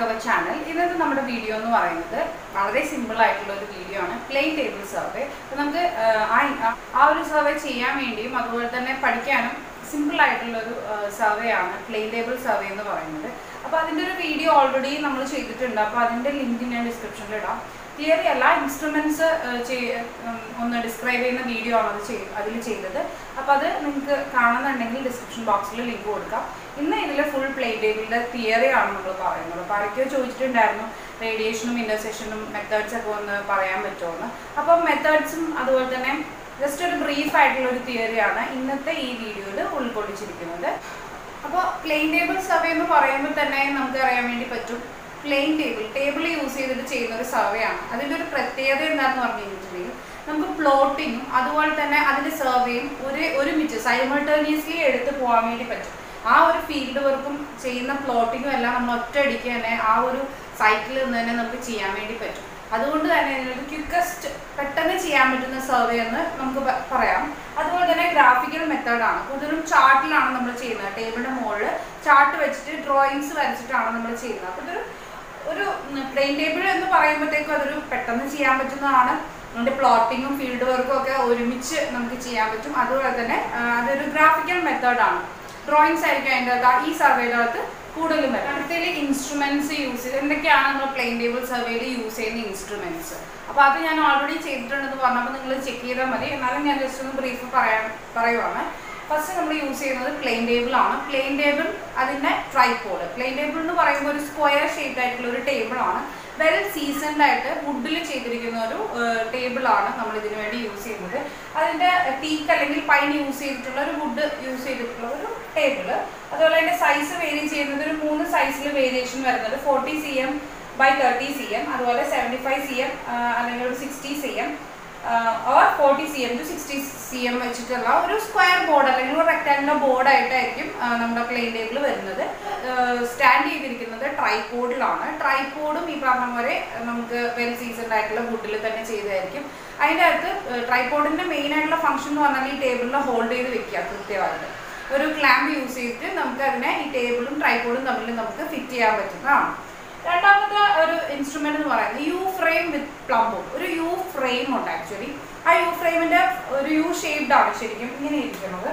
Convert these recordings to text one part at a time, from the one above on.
to the channel ഇന്നത്തെ നമ്മുടെ video എന്ന് പറയുന്നത് വളരെ സിമ്പിൾ ആയിട്ടുള്ള ഒരു വീഡിയോ ആണ് പ്ലെയിൻ ടേബിൾ സർവേ അപ്പോൾ നമുക്ക് ആ ആ ഒരു സർവേ ചെയ്യാൻ വേണ്ടിയും അതുപോലെ തന്നെ പഠിക്കാനും സിമ്പിൾ ആയിട്ടുള്ള ഒരു സർവേ ആണ് പ്ലെയിൻ ടേബിൾ സർവേ എന്ന് പറയുന്നത് അപ്പോൾ അതിൻ്റെ ഒരു വീഡിയോ ഓൾറെഡി നമ്മൾ ചെയ്തിട്ടുണ്ട് അപ്പോൾ അതിൻ്റെ ലിങ്ക് ഞാൻ ഡിസ്ക്രിപ്ഷനിൽ ഇടാം തിയറി അല്ല ഇൻസ്ട്രുമെൻറ്റ്സ് ഒന്ന് ഡിസ്ക്രൈബ് ചെയ്യുന്ന വീഡിയോ ആണ് അത് ചെയ് അതിൽ ചെയ്തത് അപ്പോൾ അത് നിങ്ങൾക്ക് കാണുന്നുണ്ടെങ്കിൽ ഡിസ്ക്രിപ്ഷൻ ബോക്സിൽ ലിങ്ക് കൊടുക്കാം ഇന്ന് ഇതിൽ ഫുൾ പ്ലേ ടേബിളിൻ്റെ തിയറി ആണ് നമ്മൾ പറയുന്നത് അപ്പോൾ ആരൊക്കെയോ ചോദിച്ചിട്ടുണ്ടായിരുന്നു റേഡിയേഷനും ഇൻ്റർസെഷനും മെത്തേഡ്സ് ഒക്കെ ഒന്ന് പറയാൻ പറ്റുമോ അപ്പം മെത്തേഡ്സും അതുപോലെ തന്നെ ജസ്റ്റ് ഒരു ബ്രീഫ് ആയിട്ടുള്ള ഒരു തിയറിയാണ് ഇന്നത്തെ ഈ വീഡിയോയിൽ ഉൾക്കൊള്ളിച്ചിരിക്കുന്നത് അപ്പോൾ പ്ലെയിൻ ടേബിൾ സർവേ എന്ന് പറയുമ്പോൾ തന്നെ നമുക്ക് അറിയാൻ വേണ്ടി പറ്റും പ്ലെയിൻ ടേബിൾ ടേബിൾ യൂസ് ചെയ്തിട്ട് ചെയ്യുന്ന ഒരു സർവേ ആണ് അതിൻ്റെ ഒരു പ്രത്യേകത എന്താണെന്ന് പറഞ്ഞു കഴിഞ്ഞിട്ടുണ്ടെങ്കിൽ നമുക്ക് പ്ലോട്ടിങ്ങും അതുപോലെ തന്നെ അതിൻ്റെ സർവേയും ഒരു ഒരുമിച്ച് സൈമൾട്ടേനിയസ്ലി എടുത്ത് പോകാൻ വേണ്ടി പറ്റും ആ ഒരു ഫീൽഡ് വർക്കും ചെയ്യുന്ന പ്ലോട്ടിങ്ങും എല്ലാം നമ്മൾ ഒറ്റയടിക്ക് തന്നെ ആ ഒരു സൈറ്റിൽ നിന്ന് തന്നെ നമുക്ക് ചെയ്യാൻ വേണ്ടി പറ്റും അതുകൊണ്ട് തന്നെ ഇതിനൊരു ക്വിക്കസ്റ്റ് പെട്ടെന്ന് ചെയ്യാൻ പറ്റുന്ന സർവേ എന്ന് നമുക്ക് പ- പറയാം അതുപോലെ തന്നെ ഗ്രാഫിക്കൽ മെത്തേഡാണ് കൂടുതലും ചാർട്ടിലാണ് നമ്മൾ ചെയ്യുന്നത് ടേബിളിൻ്റെ മുകളിൽ ചാർട്ട് വെച്ചിട്ട് ഡ്രോയിങ്സ് വരച്ചിട്ടാണ് നമ്മൾ ചെയ്യുന്നത് അപ്പോൾ ഇതൊരു ഒരു പ്ലെയിൻ ടേബിൾ എന്ന് പറയുമ്പോഴത്തേക്കും അതൊരു പെട്ടെന്ന് ചെയ്യാൻ പറ്റുന്നതാണ് അതിൻ്റെ പ്ലോട്ടിങ്ങും ഫീൽഡ് വർക്കും ഒക്കെ ഒരുമിച്ച് നമുക്ക് ചെയ്യാൻ പറ്റും അതുപോലെ തന്നെ ആ, അതൊരു ഗ്രാഫിക്കൽ മെത്തേഡാണ് ഡ്രോയിങ്സ് ആയിരിക്കും അതിൻ്റെ അകത്ത് ഈ സർവേയുടെ അകത്ത് കൂടുതലും വരും അടുത്തതിൽ ഇൻസ്ട്രുമെന്റ്സ് യൂസ് ചെയ്ത് എന്തൊക്കെയാണ് നമ്മൾ പ്ലെയിൻ ടേബിൾ സർവേയിൽ യൂസ് ചെയ്യുന്ന ഇൻസ്ട്രുമെന്റ്സ് അപ്പോൾ അത് ഞാൻ ഓൾറെഡി ചെയ്തിട്ടുണ്ടെന്ന് പറഞ്ഞപ്പോൾ നിങ്ങൾ ചെക്ക് ചെയ്താൽ മതി എന്നാലും ഞാൻ ജസ്റ്റ് ഒന്ന് ബ്രീഫ് പറയാൻ പറയുവാണ് ഫസ്റ്റ് നമ്മൾ യൂസ് ചെയ്യുന്നത് പ്ലെയിൻ ടേബിൾ ആണ് പ്ലെയിൻ ടേബിൾ അതിൻ്റെ ട്രൈപോഡ് പ്ലെയിൻ ടേബിൾ എന്ന് പറയുമ്പോൾ ഒരു സ്ക്വയർ ഷേപ്ഡ് ആയിട്ടുള്ള ഒരു ടേബിൾ ആണ് വെൽ സീസൺഡ് ആയിട്ട് വുഡിൽ ചെയ്തിരിക്കുന്ന ഒരു ടേബിൾ ആണ് നമ്മൾ ഇതിനു വേണ്ടി യൂസ് ചെയ്യുന്നത് അതിൻ്റെ ടീക്ക് അല്ലെങ്കിൽ പൈൻ യൂസ് ചെയ്തിട്ടുള്ള ഒരു വുഡ് യൂസ് ചെയ്തിട്ടുള്ള ഒരു ടേബിൾ അതുപോലെ അതിൻ്റെ സൈസ് വേരി ചെയ്യുന്നത് ഒരു മൂന്ന് സൈസിൽ വേരിയേഷൻ വരുന്നത് forty C M by thirty C M അതുപോലെ സെവൻറ്റി ഫൈവ് സി എം അല്ലെങ്കിൽ ഒരു sixty C M or forty C M to sixty C M വെച്ചിട്ടുള്ള ഒരു സ്ക്വയർ ബോർഡ് അല്ലെങ്കിൽ ഒരു റെക്ടാങ്കുലർ ബോർഡായിട്ടായിരിക്കും നമ്മുടെ പ്ലെയിൻ ടേബിൾ വരുന്നത് സ്റ്റാൻഡ് ചെയ്തിരിക്കുന്നത് ട്രൈപോഡിലാണ് ട്രൈപോഡും ഈ പറഞ്ഞ പോലെ നമുക്ക് വെൽ സീസൺഡ് ആയിട്ടുള്ള വുഡിൽ തന്നെ ചെയ്തതായിരിക്കും അതിൻ്റെ അകത്ത് ട്രൈപോഡിൻ്റെ മെയിൻ ആയിട്ടുള്ള ഫംഗ്ഷൻ എന്ന് പറഞ്ഞാൽ ഈ ടേബിളിൽ ഹോൾഡ് ചെയ്ത് വെക്കുക കൃത്യമായിട്ട് ഒരു ക്ലാമ്പ് യൂസ് ചെയ്തിട്ട് നമുക്ക് അതിനെ ഈ ടേബിളും ട്രൈപോഡും തമ്മിൽ നമുക്ക് ഫിറ്റ് ചെയ്യാൻ പറ്റുന്നതാണ് രണ്ടാമത്തെ ഒരു ഇൻസ്ട്രുമെന്റ് എന്ന് പറയുന്നത് യു ഫ്രെയിം വിത്ത് പ്ലംബും ഒരു യു ഫ്രെയിം ഉണ്ട് ആക്ച്വലി ആ യു ഫ്രെയിമിന്റെ ഒരു യു ഷേപ്ഡ് ആണ് ശരിക്കും ഇങ്ങനെ ഇരിക്കുന്നത്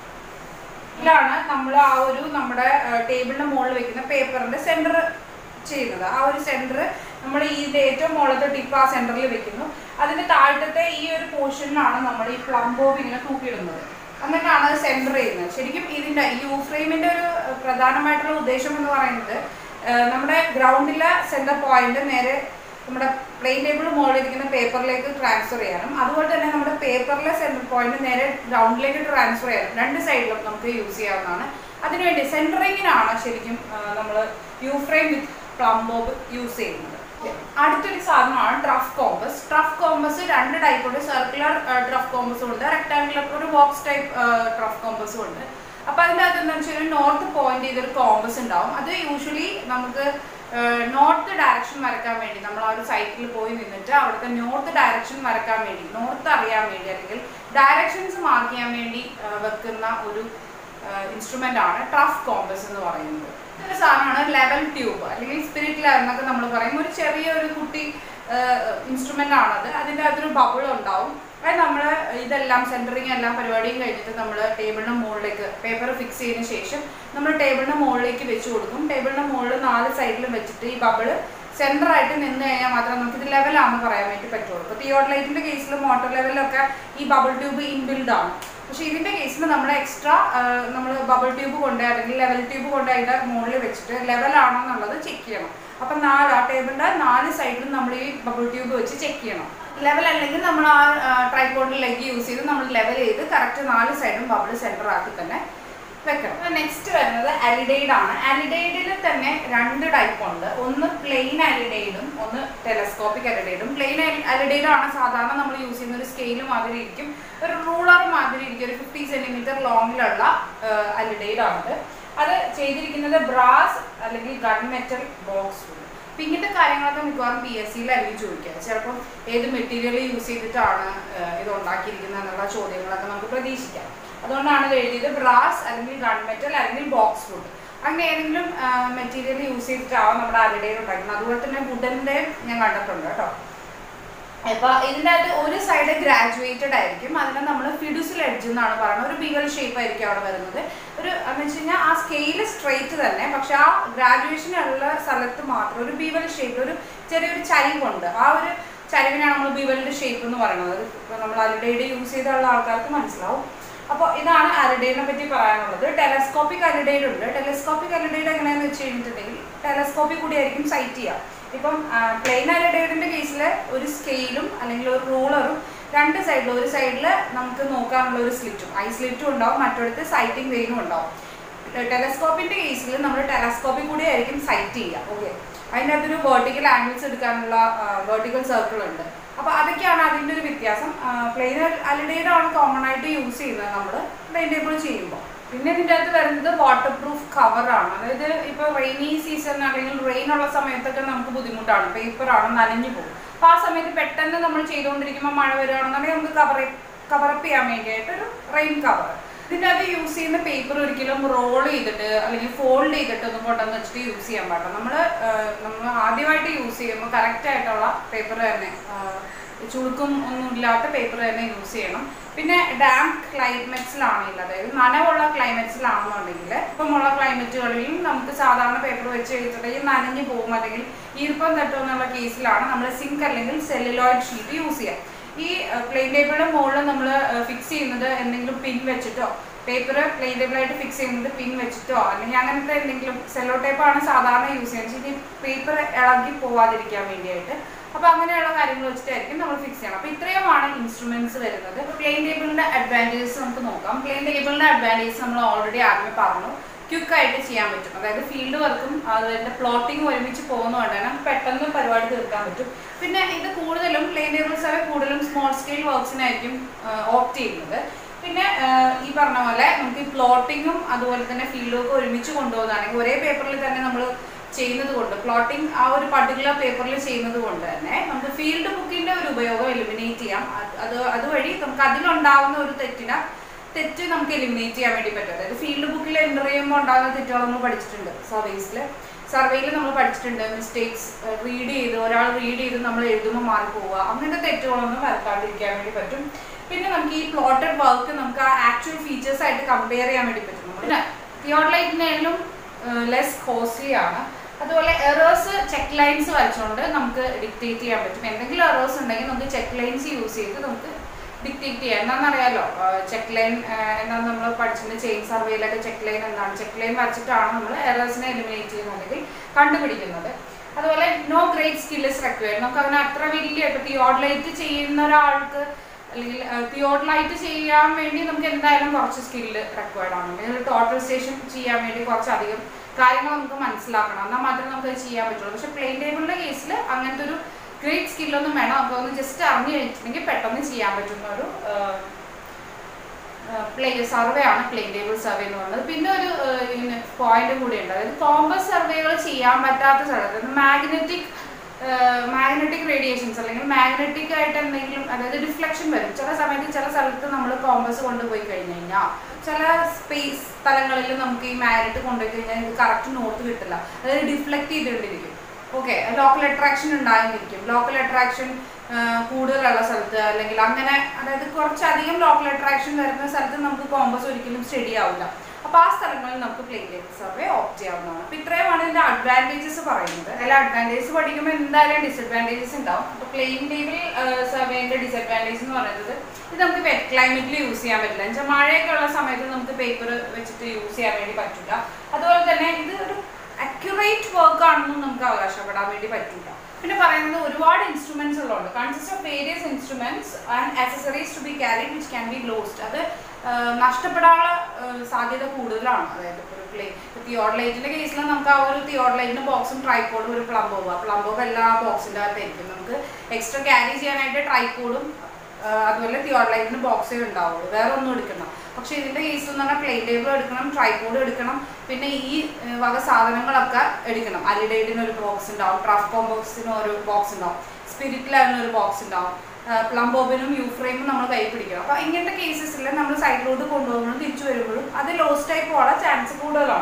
ഇതിലാണ് നമ്മൾ ആ ഒരു നമ്മുടെ ടേബിളിന്റെ മുകളിൽ വെക്കുന്ന പേപ്പറിന്റെ സെന്റർ ചെയ്യുന്നത് ആ ഒരു സെന്റർ നമ്മൾ ഈ ഇതിന്റെ ഏറ്റവും മുകളിലത്തെ ടിപ്പ് ആ സെന്ററിൽ വെക്കുന്നു അതിന്റെ താഴത്തെ ഈ ഒരു പോർഷനിലാണ് നമ്മൾ ഈ പ്ലംബോബ് ഇങ്ങനെ തൂക്കിയിടുന്നത് എന്നിട്ടാണ് അത് സെന്റർ ചെയ്യുന്നത് ശരിക്കും ഇതിന്റെ ഈ യു ഫ്രെയിമിന്റെ ഒരു ഏഹ്, പ്രധാനമായിട്ടുള്ള ഉദ്ദേശം എന്ന് പറയുന്നത് ഏഹ്, നമ്മുടെ ഗ്രൗണ്ടിലെ സെന്റർ പോയിന്റ് നേരെ നമ്മുടെ പ്ലെയിൻ ടേബിൾ മുകളിൽ ഇരിക്കുന്ന പേപ്പറിലേക്ക് ട്രാൻസ്ഫർ ചെയ്യാനും അതുപോലെ തന്നെ നമ്മുടെ പേപ്പറിലെ സെന്റർ പോയിന്റ് നേരെ ഗ്രൗണ്ടിലേക്ക് ട്രാൻസ്ഫർ ചെയ്യാനും രണ്ട് സൈഡിലും നമുക്ക് യൂസ് ചെയ്യാവുന്നതാണ് അതിനുവേണ്ടി സെന്ററിങ്ങിനാണ് ശരിക്കും നമ്മൾ U frame with plumb bob use ചെയ്യുന്നത് അടുത്തൊരു സാധനമാണ് ട്രഫ് കോമ്പസ് ട്രഫ് കോമ്പസ് രണ്ട് ടൈപ്പ് ഉണ്ട് സർക്കുലർ ട്രഫ് കോമ്പസും ഉണ്ട് റെക്ടാങ്കുലർ ഒരു ബോക്സ് ടൈപ്പ് ട്രഫ് കോമ്പസും ഉണ്ട് അപ്പോൾ അതിൻ്റെ അകത്ത് എന്താണെന്ന് വെച്ചാൽ നോർത്ത് പോയിന്റ് ചെയ്തൊരു കോമ്പസ് ഉണ്ടാവും അത് യൂഷ്വലി നമുക്ക് നോർത്ത് ഡയറക്ഷൻ വരയ്ക്കാൻ വേണ്ടി നമ്മൾ ആ ഒരു സൈറ്റിൽ പോയി നിന്നിട്ട് അവിടുത്തെ നോർത്ത് ഡയറക്ഷൻ വരയ്ക്കാൻ വേണ്ടി നോർത്ത് അറിയാൻ വേണ്ടി അല്ലെങ്കിൽ ഡയറക്ഷൻസ് മാർക്ക് ചെയ്യാൻ വേണ്ടി ആ, വെക്കുന്ന ഒരു ഇൻസ്ട്രുമെന്റ് ആണ് ട്രഫ് കോമ്പസ് എന്ന് പറയുന്നത് ഒരു സാധനമാണ് ലെവൽ ട്യൂബ് അല്ലെങ്കിൽ സ്പിരിറ്റ് ലെവൽ എന്നൊക്കെ നമ്മൾ പറയും ഒരു ചെറിയ ഒരു കുട്ടി ഇൻസ്ട്രുമെന്റ് ആണത് അതിൻ്റെ അകത്തൊരു ബബിൾ ഉണ്ടാവും അത് നമ്മൾ ഇതെല്ലാം സെൻറ്ററിങ് എല്ലാം പരിപാടിയും കഴിഞ്ഞിട്ട് നമ്മൾ ടേബിളിൻ്റെ മുകളിലേക്ക് പേപ്പർ ഫിക്സ് ചെയ്തതിന് ശേഷം നമ്മൾ ടേബിളിൻ്റെ മുകളിലേക്ക് വെച്ച് കൊടുക്കും ടേബിളിൻ്റെ മുകളിൽ നാല് സൈഡിലും വെച്ചിട്ട് ഈ ബബിള് സെൻറ്റർ ആയിട്ട് നിന്ന് കഴിഞ്ഞാൽ മാത്രമേ നമുക്ക് ഇത് ലെവലാണെന്ന് പറയാൻ വേണ്ടി പറ്റുള്ളൂ ഇപ്പോൾ തിയോഡ് ലൈറ്റിൻ്റെ കേസിൽ മോട്ടോർ ലെവലിലൊക്കെ ഈ ബബിൾ ട്യൂബ് ഇൻബിൽഡ് ആണ് പക്ഷേ ഇതിൻ്റെ കേസിൽ നമ്മൾ എക്സ്ട്രാ നമ്മൾ ബബിൾ ട്യൂബ് കൊണ്ട് അല്ലെങ്കിൽ ലെവൽ ട്യൂബ് കൊണ്ട് അതിൻ്റെ മുകളിൽ വെച്ചിട്ട് ലെവലാണോ എന്നുള്ളത് ചെക്ക് ചെയ്യണം അപ്പം നാല് ആ ടേബിളിൻ്റെ നാല് സൈഡിലും നമ്മൾ ഈ ബബിൾ ട്യൂബ് വെച്ച് ചെക്ക് ചെയ്യണം ലെവൽ അല്ലെങ്കിൽ നമ്മൾ ആ ട്രൈപോഡിൽ ലെഗ് യൂസ് ചെയ്ത് നമ്മൾ ലെവൽ ചെയ്ത് കറക്റ്റ് നാല് സൈഡും ബബിൾ സെൻറ്റർ ആക്കി തന്നെ വെക്കണം നെക്സ്റ്റ് വരുന്നത് അലിഡൈഡ് ആണ് അലിഡൈഡിൽ തന്നെ രണ്ട് ടൈപ്പ് ഉണ്ട് ഒന്ന് പ്ലെയിൻ അലിഡൈഡും ഒന്ന് ടെലസ്കോപ്പിക് അലിഡൈഡും പ്ലെയിൻ അലിഡൈഡ് ആണ് സാധാരണ നമ്മൾ യൂസ് ചെയ്യുന്ന ഒരു സ്കെയിൽ മാതിരി ഇരിക്കും ഒരു റൂളർ മാതിരി ഇരിക്കും ഒരു ഫിഫ്റ്റി സെന്റിമീറ്റർ ലോങ്ങിലുള്ള അലിഡൈഡ് ആണത് അത് ചെയ്തിരിക്കുന്നത് ബ്രാസ് അല്ലെങ്കിൽ ഗൺ മെറ്റൽ ബോക്സ് അപ്പം ഇങ്ങനത്തെ കാര്യങ്ങളൊക്കെ മിക്കവാറും പി എസ് സിയിലായിരിക്കും ചോദിക്കുക ചിലപ്പം ഏത് മെറ്റീരിയൽ യൂസ് ചെയ്തിട്ടാണ് ഏഹ്, ഇത് ഉണ്ടാക്കിയിരിക്കുന്നത് എന്നുള്ള ചോദ്യങ്ങളൊക്കെ നമുക്ക് പ്രതീക്ഷിക്കാം അതുകൊണ്ടാണ് ഇത് എഴുതിയത് ബ്രാസ് അല്ലെങ്കിൽ ഗൺ മെറ്റൽ അല്ലെങ്കിൽ ബോക്സ് വുഡ് അങ്ങനെ ഏതെങ്കിലും മെറ്റീരിയൽ യൂസ് ചെയ്തിട്ടാവാം നമ്മുടെ അരടയിൽ ഉണ്ടാക്കുന്നത് അതുപോലെ തന്നെ വുഡൻ്റെ ഞാൻ കണ്ടിട്ടുണ്ട് കേട്ടോ അപ്പൊ ഇതിൻ്റെ അകത്ത് ഒരു സൈഡ് ഗ്രാജുവേറ്റഡ് ആയിരിക്കും അതിനെ നമ്മൾ ഫിഡുസിൽ എഡ്ജ് എന്നാണ് പറയുന്നത് ഒരു ബിവൽ ഷേപ്പ് ആയിരിക്കും അവിടെ വരുന്നത് ഒരു എന്ന് വെച്ച് കഴിഞ്ഞാൽ ആ സ്കെയില് സ്ട്രെയിറ്റ് തന്നെ പക്ഷെ ആ ഗ്രാജുവേഷൻ ഉള്ള സ്ഥലത്ത് മാത്രം ഒരു ബിവൽ ഷേപ്പ് ഒരു ചെറിയൊരു ചരിവുണ്ട് ആ ഒരു ചരിവിനാണ് നമ്മൾ ബിവലിന്റെ ഷേപ്പ് എന്ന് പറയുന്നത് ഇപ്പൊ നമ്മൾ അരിഡയുടെ യൂസ് ചെയ്തുള്ള ആൾക്കാർക്ക് മനസ്സിലാവും അപ്പോൾ ഇതാണ് അരിഡേനെ പറ്റി പറയാനുള്ളത് ടെലസ്കോപ്പിക് അരിഡൈഡ് ഉണ്ട് ടെലസ്കോപ്പിക് അരിഡൈഡ് എങ്ങനെയാണെന്ന് വെച്ച് കഴിഞ്ഞിട്ടുണ്ടെങ്കിൽ ടെലസ്കോപ്പിൽ കൂടി ആയിരിക്കും സൈറ്റ് ചെയ്യുക ഇപ്പം പ്ലെയിൻ അരിഡൈഡിന്റെ കേസിൽ ഒരു സ്കെയിലും അല്ലെങ്കിൽ ഒരു റൂളറും രണ്ട് സൈഡിലും ഒരു സൈഡിൽ നമുക്ക് നോക്കാനുള്ള ഒരു സ്ലിറ്റും ഐ സ്ലിറ്റും ഉണ്ടാവും മറ്റൊരുത്ത് സൈറ്റിംഗ് വെയിനും ഉണ്ടാവും ടെലസ്കോപ്പിന്റെ കേസിൽ നമ്മൾ ടെലസ്കോപ്പിൽ കൂടി ആയിരിക്കും സൈറ്റ് ചെയ്യുക ഓക്കെ അതിൻ്റെ അകത്തൊരു വേർട്ടിക്കൽ ആംഗിൾസ് എടുക്കാനുള്ള വേർട്ടിക്കൽ സർക്കിൾ ഉണ്ട് അപ്പോൾ അതൊക്കെയാണ് അതിൻ്റെ ഒരു വ്യത്യാസം പ്ലെയിൻ അലിഡൈഡ് ആണ് കോമൺ ആയിട്ട് യൂസ് ചെയ്യുന്നത് നമ്മൾ പ്ലെയിൻ ടേബിൾ ചെയ്യുമ്പോൾ പിന്നെ ഇതിൻ്റെ അകത്ത് വരുന്നത് വാട്ടർ പ്രൂഫ് കവറാണ് അതായത് ഇപ്പോൾ റെയിനി സീസൺ അല്ലെങ്കിൽ റെയിൻ ഉള്ള സമയത്തൊക്കെ നമുക്ക് ബുദ്ധിമുട്ടാണ് പേപ്പറാണ് നനഞ്ഞു പോകും അപ്പോൾ ആ സമയത്ത് പെട്ടെന്ന് നമ്മൾ ചെയ്തുകൊണ്ടിരിക്കുമ്പോൾ മഴ വരികയാണെന്നുണ്ടെങ്കിൽ നമുക്ക് കവർ കവറപ്പ് ചെയ്യാൻ വേണ്ടിയിട്ട് ഒരു റെയിൻ കവർ ഇതിൻ്റെ അകത്ത് യൂസ് ചെയ്യുന്ന പേപ്പർ ഒരിക്കലും റോൾ ചെയ്തിട്ട് അല്ലെങ്കിൽ ഫോൾഡ് ചെയ്തിട്ട് ഒന്നും കൊണ്ടുവന്ന് വെച്ചിട്ട് യൂസ് ചെയ്യാൻ പാടില്ല നമ്മൾ നമ്മൾ ആദ്യമായിട്ട് യൂസ് ചെയ്യുമ്പോൾ കറക്റ്റ് ആയിട്ടുള്ള പേപ്പർ തന്നെ ആ, ചുളുക്കും ഒന്നും ഇല്ലാത്ത പേപ്പർ തന്നെ യൂസ് ചെയ്യണം പിന്നെ ഡാം ക്ലൈമറ്റ്സിലാണെങ്കിൽ അതായത് നനവുള്ള ക്ലൈമറ്റ്സിലാണെന്നുണ്ടെങ്കിൽ ഇപ്പമുള്ള ക്ലൈമറ്റുകളിലും നമുക്ക് സാധാരണ പേപ്പർ വെച്ച് കഴിഞ്ഞിട്ടുണ്ടെങ്കിൽ നനഞ്ഞു പോകും അല്ലെങ്കിൽ ഈർപ്പം തട്ടും എന്നുള്ള കേസിലാണ് നമ്മൾ സിങ്ക് അല്ലെങ്കിൽ സെല്ലുലോയിഡ് ഷീറ്റ് യൂസ് ചെയ്യുക ഈ പ്ലെയിൻ ടേബിളിന്റെ മുകളിൽ നമ്മൾ ഫിക്സ് ചെയ്യുന്നത് എന്തെങ്കിലും പിൻ വെച്ചിട്ടോ പേപ്പർ പ്ലെയിൻ ടേബിളായിട്ട് ഫിക്സ് ചെയ്യുന്നത് പിൻ വെച്ചിട്ടോ അല്ലെങ്കിൽ അങ്ങനത്തെ എന്തെങ്കിലും സെല്ലോ ടേപ്പാണ് സാധാരണ യൂസ് ചെയ്യുന്നത് ഈ പേപ്പർ ഇളകി പോവാതിരിക്കാൻ വേണ്ടിയായിട്ട് അപ്പോൾ അങ്ങനെയുള്ള കാര്യങ്ങൾ വെച്ചിട്ടായിരിക്കും നമ്മൾ ഫിക്സ് ചെയ്യണം അപ്പോൾ ഇത്രയുമാണ് ഇൻസ്ട്രുമെന്റ്സ് വരുന്നത് പ്ലെയിൻ ടേബിളിന്റെ അഡ്വാൻറ്റേജസ് നമുക്ക് നോക്കാം പ്ലെയിൻ ടേബിളിന്റെ അഡ്വാൻറ്റേജസ് നമ്മൾ ഓൾറെഡി ആദ്യമേ പറഞ്ഞു ക്വിക്ക് ആയിട്ട് ചെയ്യാൻ പറ്റും അതായത് ഫീൽഡ് വർക്കും അതിന്റെ പ്ലോട്ടിങ് ഒരുമിച്ച് പോകുന്നതുകൊണ്ട് തന്നെ നമുക്ക് പെട്ടെന്ന് പരിപാടി തീർക്കാൻ പറ്റും പിന്നെ ഇത് കൂടുതലും പ്ലെയിൻ ടേബിൾസ് ആയ കൂടുതലും സ്മോൾ സ്കെയിൽ വർക്ക്സിനായിരിക്കും ഓപ്റ്റ് ചെയ്യുന്നത് പിന്നെ ആ, ഈ പറഞ്ഞ പോലെ നമുക്ക് ഈ പ്ലോട്ടിങ്ങും അതുപോലെ തന്നെ ഫീൽഡും ഒക്കെ ഒരുമിച്ച് കൊണ്ടുപോകുന്നതാണെങ്കിൽ ഒരേ പേപ്പറിൽ തന്നെ നമ്മൾ ചെയ്യുന്നത് കൊണ്ട് പ്ലോട്ടിംഗ് ആ ഒരു പർട്ടിക്കുലർ പേപ്പറിൽ ചെയ്യുന്നത് കൊണ്ട് തന്നെ നമുക്ക് ഫീൽഡ് ബുക്കിന്റെ ഒരു ഉപയോഗം എലിമിനേറ്റ് ചെയ്യാം അത് അത് അതുവഴി നമുക്ക് അതിലുണ്ടാവുന്ന ഒരു തെറ്റിനെ തെറ്റ് നമുക്ക് എലിമിനേറ്റ് ചെയ്യാൻ വേണ്ടി പറ്റും അതായത് ഫീൽഡ് ബുക്കിൽ എൻ്റർ ചെയ്യുമ്പോൾ ഉണ്ടാകുന്ന തെറ്റുകൾ നമ്മൾ പഠിച്ചിട്ടുണ്ട് സർവീസിൽ സർവേയിൽ നമ്മൾ പഠിച്ചിട്ടുണ്ട് മിസ്റ്റേക്സ് റീഡ് ചെയ്ത് ഒരാൾ റീഡ് ചെയ്ത് നമ്മൾ എഴുതുമ്പോൾ മാറിപ്പോവുക അങ്ങനത്തെ തെറ്റുകളൊന്നും വരക്കാണ്ടിരിക്കാൻ വേണ്ടി പറ്റും പിന്നെ നമുക്ക് ഈ പ്ലോട്ടഡ് വർക്ക് നമുക്ക് ആ ആക്ച്വൽ ഫീച്ചേഴ്സ് ആയിട്ട് കമ്പയർ ചെയ്യാൻ വേണ്ടി പറ്റും പിന്നെ തിയോഡ്ലൈറ്റിനേലും ലെസ് കോസ്റ്റ്ലി ആണ് അതുപോലെ എറേഴ്സ് ചെക്ക് ലൈൻസ് വരച്ചുകൊണ്ട് നമുക്ക് ഡിക്റ്റേറ്റ് ചെയ്യാൻ പറ്റും എന്തെങ്കിലും എറേഴ്സ് ഉണ്ടെങ്കിൽ നമുക്ക് ചെക്ക് ലൈൻസ് യൂസ് ചെയ്ത് നമുക്ക് ഡിക്റ്റേറ്റ് ചെയ്യാം എന്താണെന്നറിയാലോ ചെക്ക് ലൈൻ എന്നാണ് നമ്മൾ പഠിച്ചിട്ടുണ്ട് ചെയിൻ സർവേയിലൊക്കെ ചെക്ക് ലൈൻ എന്താണ് ചെക്ക് ലൈൻ വരച്ചിട്ടാണ് നമ്മൾ എറേഴ്സിനെ എലിമിനേറ്റ് ചെയ്യുന്നത് അല്ലെങ്കിൽ കണ്ടുപിടിക്കുന്നത് അതുപോലെ no great skill is required നമുക്ക് അതിന് അത്ര വലിയ ഇപ്പൊ തിയോഡ്ലൈറ്റ് ചെയ്യുന്ന ഒരാൾക്ക് അല്ലെങ്കിൽ തിയോഡ്ലൈറ്റ് ചെയ്യാൻ വേണ്ടി നമുക്ക് എന്തായാലും കുറച്ച് സ്കില്ല് റിക്വയർഡ് ആണ് അല്ലെങ്കിൽ ടോട്ടൽ സ്റ്റേഷൻ ചെയ്യാൻ വേണ്ടി കുറച്ചധികം കാര്യങ്ങൾ നമുക്ക് മനസ്സിലാക്കണം എന്നാൽ മാത്രമേ നമുക്ക് അത് ചെയ്യാൻ പറ്റുള്ളൂ പക്ഷെ പ്ലെയിൻ ടേബിളിന്റെ കേസിൽ അങ്ങനത്തെ ഒരു ഗ്രേറ്റ് സ്കില്ലൊന്നും വേണം നമുക്കൊന്ന് ജസ്റ്റ് അറിഞ്ഞു കഴിഞ്ഞിട്ടുണ്ടെങ്കിൽ പെട്ടെന്ന് ചെയ്യാൻ പറ്റുന്ന ഒരു പ്ലേ സർവേ ആണ് പ്ലെയിൻ ടേബിൾ സർവേ എന്ന് പറയുന്നത് പിന്നെ ഒരു പോയിന്റ് കൂടി ഉണ്ട് അതായത് കോമ്പസ് സർവേകൾ ചെയ്യാൻ പറ്റാത്ത സ്ഥലത്ത് മാഗ്നറ്റിക് മാഗ്നറ്റിക് റേഡിയേഷൻസ് അല്ലെങ്കിൽ മാഗ്നറ്റിക് ആയിട്ട് എന്തെങ്കിലും അതായത് ഡിഫ്ലക്ഷൻ വരും ചില സമയത്ത് ചില സ്ഥലത്ത് നമ്മൾ കോമ്പസ് കൊണ്ടുപോയി കഴിഞ്ഞു കഴിഞ്ഞാൽ ചില സ്പേസ് സ്ഥലങ്ങളിൽ നമുക്ക് ഈ മാഗ്നറ്റ് കൊണ്ടുപോയി കഴിഞ്ഞാൽ ഇത് കറക്റ്റ് നോട്ട് കിട്ടില്ല അതായത് ഡിഫ്ലക്ട് ചെയ്തുകൊണ്ടിരിക്കും ഓക്കെ ലോക്കൽ അട്രാക്ഷൻ ഉണ്ടായിരിക്കും ലോക്കൽ അട്രാക്ഷൻ കൂടുതലുള്ള സ്ഥലത്ത് അല്ലെങ്കിൽ അങ്ങനെ അതായത് കുറച്ചധികം ലോക്കൽ അട്രാക്ഷൻ വരുന്ന സ്ഥലത്ത് നമുക്ക് കോമ്പസ് ഒരിക്കലും സ്റ്റഡി ആവില്ല അപ്പോൾ ആ സ്ഥലങ്ങളിൽ നമുക്ക് പ്ലെയിൻ ടേബിൾ സർവേ ഓപ്റ്റ് ചെയ്യാവുന്നതാണ് അപ്പോൾ ഇത്രയുമാണ് ഇതിന്റെ അഡ്വാൻറ്റേജസ് പറയുന്നത് അതിൽ അഡ്വാൻറ്റേജസ് പഠിക്കുമ്പോൾ എന്തായാലും ഡിസഡ്വാൻറ്റേജസ് ഉണ്ടാവും അപ്പോൾ പ്ലെയിൻ ടേബിൾ സർവേന്റെ ഡിസഡ്വാൻറ്റേജ് എന്ന് പറയുന്നത് ഇത് നമുക്ക് വെറ്റ് ക്ലൈമറ്റിൽ യൂസ് ചെയ്യാൻ പറ്റില്ല എന്നുവെച്ചാൽ മഴയൊക്കെ ഉള്ള സമയത്ത് നമുക്ക് പേപ്പർ വെച്ചിട്ട് യൂസ് ചെയ്യാൻ വേണ്ടി പറ്റില്ല അതുപോലെ തന്നെ ഇത് ഒരു അക്യുറേറ്റ് വർക്ക് ആണെന്നും നമുക്ക് അവകാശപ്പെടാൻ വേണ്ടി പറ്റില്ല പിന്നെ പറയുന്നത് ഒരുപാട് ഇൻസ്ട്രുമെന്റ്സ് ഉള്ളതുകൊണ്ട് consist of various instruments and accessories to be carried which can be lost അത് ആഹ് നഷ്ടപ്പെടാനുള്ള ആഹ് സാധ്യത കൂടുതലാണ് അതായത് ഇപ്പോൾ ഒരു പ്ലേ തിയോഡ്ലൈറ്റിന്റെ കേസിൽ നമുക്ക് ആ ഒരു തിയോഡ്ലൈറ്റിന്റെ ബോക്സും ട്രൈപ്പോഡും ഒരു പ്ലംബോവും ആ പ്ലംബോവ് എല്ലാം ആ ബോക്സിന്റെ അകത്തായിരിക്കും നമുക്ക് എക്സ്ട്രാ ക്യാരി ചെയ്യാനായിട്ട് ട്രൈപ്പോഡും അതുപോലെ തിയോഡ്ലൈറ്റിന് ബോക്സേ ഉണ്ടാവുള്ളൂ വേറെ ഒന്നും എടുക്കണം പക്ഷെ ഇതിന്റെ കേസിൽ എന്ന് പറഞ്ഞാൽ പ്ലേറ്റ് ടേബിൾ എടുക്കണം ട്രൈപോഡ് എടുക്കണം പിന്നെ ഈ ഏഹ്, വക സാധനങ്ങളൊക്കെ എടുക്കണം അലിഡൈഡിന് ഒരു ബോക്സ് ഉണ്ടാവും ട്രഫ് കോമ്പോക്സിന് ഒരു ബോക്സ് ഉണ്ടാവും സ്പിരിറ്റ് ലെവലിന് ഒരു ബോക്സ് ഉണ്ടാവും പ്ലംബോബിനും യു ഫ്രെയിമും നമ്മൾ കൈ പിടിക്കണം അപ്പോൾ ഇങ്ങനത്തെ കേസസിൽ നമ്മൾ സൈഡിലോട്ട് കൊണ്ടുപോകുമ്പോഴും തിരിച്ചു വരുമ്പോഴും അത് ലോസ്റ്റ് ആയി പോകാൻ ചാൻസ് കൂടുതലാണ്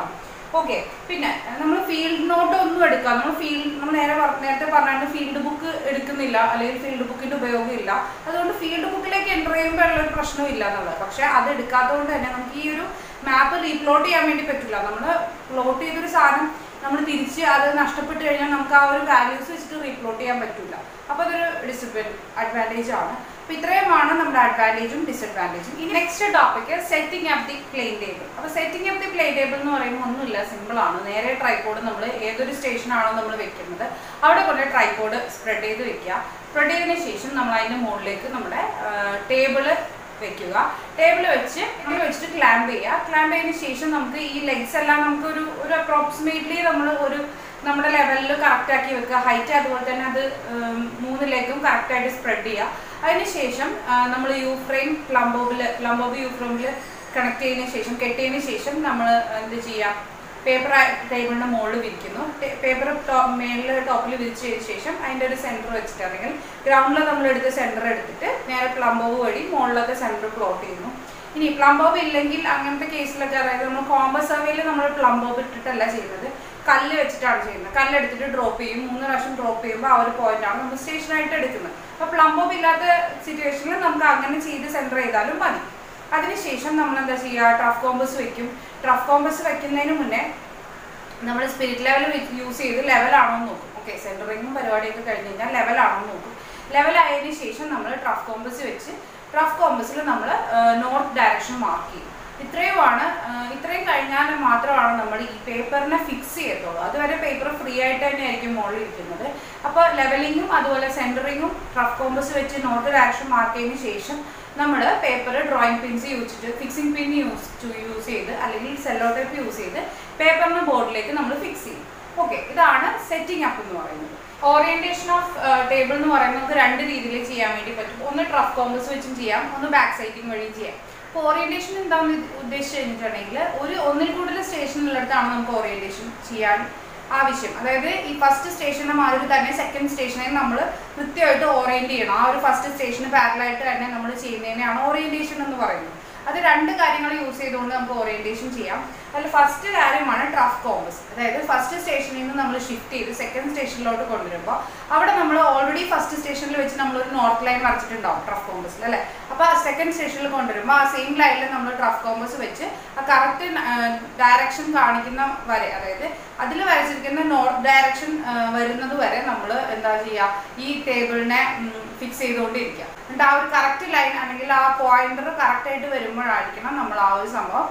ഓക്കെ പിന്നെ നമ്മൾ ഫീൽഡ് നോട്ട് ഒന്നും എടുക്കാം നമ്മൾ ഫീൽഡ് നമ്മൾ നേരെ പറഞ്ഞ- നേരത്തെ പറഞ്ഞാണ് ഫീൽഡ് ബുക്ക് എടുക്കുന്നില്ല അല്ലെങ്കിൽ ഫീൽഡ് ബുക്കിന്റെ ഉപയോഗം ഇല്ല അതുകൊണ്ട് ഫീൽഡ് ബുക്കിലേക്ക് എൻ്റർ ചെയ്യുമ്പോൾ ഉള്ള ഒരു പ്രശ്നവും ഇല്ല എന്നുള്ളത് പക്ഷേ അത് എടുക്കാത്തതുകൊണ്ട് തന്നെ നമുക്ക് ഈ ഒരു മാപ്പ് റീപ്ലോട്ട് ചെയ്യാൻ വേണ്ടി പറ്റില്ല നമ്മൾ പ്ലോട്ട് ചെയ്തൊരു സാധനം നമ്മൾ തിരിച്ച് അത് നഷ്ടപ്പെട്ട് കഴിഞ്ഞാൽ നമുക്ക് ആ ഒരു വാല്യൂസ് വെച്ചിട്ട് റീപ്ലോട്ട് ചെയ്യാൻ പറ്റില്ല അപ്പോൾ അതൊരു ഡിസഡ്വാൻറ്റേജ് അഡ്വാൻറ്റേജ് ആണ് അപ്പോൾ ഇത്രയുമാണ് നമ്മുടെ അഡ്വാൻറ്റേജും ഡിസഡ്വാൻറ്റേജും ഇനി next topic setting up the plane table അപ്പോൾ setting up the plane table എന്ന് പറയുമ്പോൾ ഒന്നുമില്ല സിമ്പിൾ ആണ് നേരെ ട്രൈപോഡ് നമ്മൾ ഏതൊരു സ്റ്റേഷനാണോ നമ്മൾ വെക്കുന്നത് അവിടെ കൊണ്ട് ട്രൈപോഡ് സ്പ്രെഡ് ചെയ്ത് വെക്കുക സ്പ്രെഡ് ചെയ്തതിന് ശേഷം നമ്മൾ അതിൻ്റെ മുകളിലേക്ക് നമ്മുടെ ടേബിള് വെക്കുക ടേബിൾ വെച്ച് നമ്മൾ വെച്ചിട്ട് ക്ലാമ്പ് ചെയ്യുക ക്ലാമ്പ് ചെയ്തതിന് ശേഷം നമുക്ക് ഈ ലെഗ്സ് എല്ലാം നമുക്ക് ഒരു ഒരു അപ്രോക്സിമേറ്റ്ലി നമ്മൾ ഒരു നമ്മുടെ ലെവലിൽ കറക്റ്റ് ആക്കി വെക്കുക ഹൈറ്റ് അതുപോലെ തന്നെ അത് ഉം, മൂന്ന് ലെഗും കറക്റ്റായിട്ട് സ്പ്രെഡ് ചെയ്യുക അതിനുശേഷം നമ്മൾ യു ഫ്രെയിം പ്ലംബോബിൽ പ്ലംബോബ് യു ഫ്രെയിമിൽ കണക്ട് ചെയ്തതിന് ശേഷം കെട്ടിയതിന് ശേഷം നമ്മൾ എന്ത് ചെയ്യുക പേപ്പർ ടേബിളിൻ്റെ മുകളിൽ വിരിക്കുന്നു പേപ്പർ ടോപ്പ് മേളിൽ ടോപ്പിൽ വിരിച്ചതിന് ശേഷം അതിൻ്റെ ഒരു സെൻറ്റർ വെച്ചിട്ട് അല്ലെങ്കിൽ ഗ്രൗണ്ടിൽ നമ്മൾ എടുത്ത് സെൻറ്റർ എടുത്തിട്ട് നേരെ പ്ലംബോവ് വഴി മുകളിലത്തെ സെൻറ്റർ പ്ലോട്ട് ചെയ്യുന്നു ഇനി പ്ലംബോബ് ഇല്ലെങ്കിൽ അങ്ങനത്തെ കേസിലൊക്കെ അതായത് നമ്മൾ കോമ്പസ് സർവേയിൽ നമ്മൾ പ്ലംബോബ് ഇട്ടിട്ടല്ല ചെയ്യുന്നത് കല്ല് വെച്ചിട്ടാണ് ചെയ്യുന്നത് കല്ല് എടുത്തിട്ട് ഡ്രോപ്പ് ചെയ്യും മൂന്ന് പ്രാവശ്യം ഡ്രോപ്പ് ചെയ്യുമ്പോൾ ആ ഒരു പോയിന്റാണ് നമ്മൾ സ്റ്റേഷനായിട്ട് എടുക്കുന്നത് അപ്പോൾ പ്ലംബോബ് ഇല്ലാത്ത സിറ്റുവേഷനിൽ നമുക്ക് അങ്ങനെ ചെയ്ത് സെൻറ്റർ ചെയ്താലും മതി അതിനുശേഷം നമ്മൾ എന്താ ചെയ്യുക ട്രഫ് കോമ്പസ് വെക്കും ട്രഫ് കോമ്പസ് വെക്കുന്നതിന് മുന്നേ നമ്മൾ സ്പിരിറ്റ് ലെവൽ യൂസ് ചെയ്ത് ലെവലാണോ എന്ന് നോക്കും ഓക്കെ സെൻറ്ററിങ്ങും പരിപാടിയൊക്കെ കഴിഞ്ഞ് കഴിഞ്ഞാൽ ലെവലാണോ എന്ന് നോക്കും ലെവലായതിനു ശേഷം നമ്മൾ ട്രഫ് കോമ്പസ് വെച്ച് ട്രഫ് കോമ്പസിൽ നമ്മൾ നോർത്ത് ഡയറക്ഷൻ മാർക്ക് ചെയ്യും ഇത്രയുമാണ് ആ, ഇത്രയും കഴിഞ്ഞാൽ മാത്രമാണ് നമ്മൾ ഈ പേപ്പറിനെ ഫിക്സ് ചെയ്യത്തുള്ളൂ അതുവരെ പേപ്പർ ഫ്രീ ആയിട്ട് തന്നെ ആയിരിക്കും മുകളിൽ ഇരിക്കുന്നത് അപ്പോൾ ലെവലിങ്ങും അതുപോലെ സെൻറ്ററിങ്ങും റഫ് കോമ്പസ് വെച്ച് നോർത്ത് ഡയറക്ഷൻ മാർക്ക് ചെയ്തതിന് ശേഷം നമ്മൾ പേപ്പർ ഡ്രോയിങ് പിൻസ് യൂസിച്ചിട്ട് ഫിക്സിംഗ് പിൻ യൂസ് യൂസ് ചെയ്ത് അല്ലെങ്കിൽ സെല്ലോ ടേപ്പ് യൂസ് ചെയ്ത് പേപ്പറിന് ബോർഡിലേക്ക് നമ്മൾ ഫിക്സ് ചെയ്യും ഓക്കെ ഇതാണ് സെറ്റിംഗ് അപ്പ് എന്ന് പറയുന്നത് ഓറിയന്റേഷൻ ഓഫ് ടേബിൾ എന്ന് പറയുന്നത് നമുക്ക് രണ്ട് രീതിയിൽ ചെയ്യാൻ വേണ്ടി പറ്റും ഒന്ന് ട്രഫ് കോമ്പസ് വെച്ചും ചെയ്യാം ഒന്ന് ബാക്ക് സൈറ്റിംഗ് വഴിയും ചെയ്യാം അപ്പോൾ ഓറിയന്റേഷൻ എന്താണെന്ന് ഇത് ഉദ്ദേശിച്ച് കഴിഞ്ഞിട്ടുണ്ടെങ്കിൽ ഒരു ഒന്നിൽ കൂടുതൽ സ്റ്റേഷനുള്ളിടത്താണ് നമുക്ക് ഓറിയന്റേഷൻ ചെയ്യാൻ ആവശ്യം അതായത് ഈ ഫസ്റ്റ് സ്റ്റേഷനെ മാതിരി തന്നെ സെക്കൻഡ് സ്റ്റേഷനെ നമ്മൾ കൃത്യമായിട്ട് ഓറിയന്റ് ചെയ്യണം ആ ഒരു ഫസ്റ്റ് സ്റ്റേഷന് പാരലായിട്ട് തന്നെ നമ്മൾ ചെയ്യുന്നതിനെയാണ് ഓറിയന്റേഷൻ എന്ന് പറയുന്നത് അത് രണ്ട് കാര്യങ്ങൾ യൂസ് ചെയ്തുകൊണ്ട് നമുക്ക് ഓറിയന്റേഷൻ ചെയ്യാം അതിൽ ഫസ്റ്റ് കാര്യമാണ് ട്രഫ് കോമ്പസ് അതായത് ഫസ്റ്റ് സ്റ്റേഷനിൽ നിന്ന് നമ്മൾ ഷിഫ്റ്റ് ചെയ്ത് സെക്കൻഡ് സ്റ്റേഷനിലോട്ട് കൊണ്ടുവരുമ്പോൾ അവിടെ നമ്മൾ ഓൾറെഡി ഫസ്റ്റ് സ്റ്റേഷനിൽ വെച്ച് നമ്മൾ ഒരു നോർത്ത് ലൈൻ വരച്ചിട്ടുണ്ടാവും ട്രഫ് കോമ്പസിൽ അല്ലേ അപ്പോൾ ആ സെക്കൻഡ് സ്റ്റേഷനിൽ കൊണ്ടുവരുമ്പോൾ ആ സെയിം ലൈനിൽ നമ്മൾ ട്രഫ് കോമ്പസ് വെച്ച് ആ കറക്റ്റ് ഡയറക്ഷൻ കാണിക്കുന്ന വരെ അതായത് അതിൽ വരച്ചിരിക്കുന്ന നോർത്ത് ഡയറക്ഷൻ വരുന്നത് വരെ നമ്മൾ എന്താ ചെയ്യുക ഈ ടേബിളിനെ ഫിക്സ് ചെയ്തുകൊണ്ടിരിക്കുക എന്നിട്ട് ആ ഒരു കറക്റ്റ് ലൈൻ അല്ലെങ്കിൽ ആ പോയിന്റർ കറക്റ്റ് ആയിട്ട് വരുമ്പോഴായിരിക്കണം നമ്മൾ ആ ഒരു സംഭവം